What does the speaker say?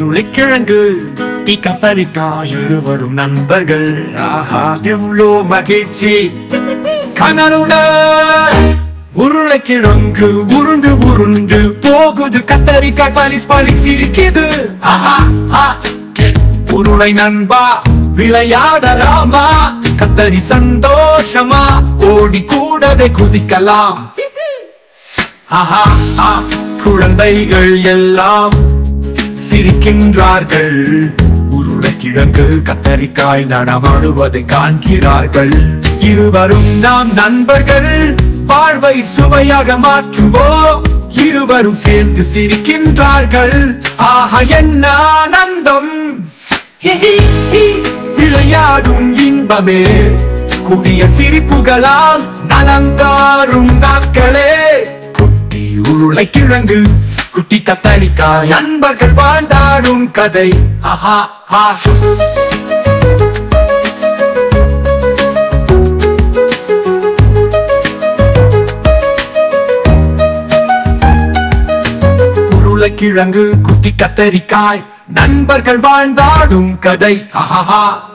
உருளைக்கிழங்கு டீ கத்தரிக்காய் இருவரும் நண்பர்கள் ஆஹா எவ்வளோ மகிழ்ச்சி கனலுடன் உருளைக்கிழங்கு உருண்டு உருண்டு போகுது கத்தரிக்காய் பலிஸ் பலிச்சிருக்குது ஆஹா ஆ, கே. உருளை நண்பா விளையாடலாமா கத்தரி சந்தோஷமா ஓடி கூடவே குதிக்கலாம் ஆஹா ஆ, குழந்தைகள் எல்லாம் சிரிக்கின்றார்கள் உருளைக்கிழங்கு கத்தரிக்காய் நடமாடுவதை காண்கிறார்கள் இருவரும் நாம் நண்பர்கள் வாழ்வை சுவையாக மாற்றுவோம் இருவரும் சேர்ந்து சிரிக்கின்றார்கள் ஆஹா என்ன ஆனந்தம் ஹி, ஹி, ஹி. விளையாடும் இன்பமே கூடிய சிரிப்புகளால் நலங்காரும் நாட்களே குட்டி உருளைக்கிழங்கு குட்டி கத்தரிக்காய் நண்பர்கள் வாழ்ந்தாடும் கதை ஆஹா ஹா உருளைக்கிழங்கு குட்டி கத்தரிக்காய் நண்பர்கள் வாழ்ந்தாடும் கதை ஆஹா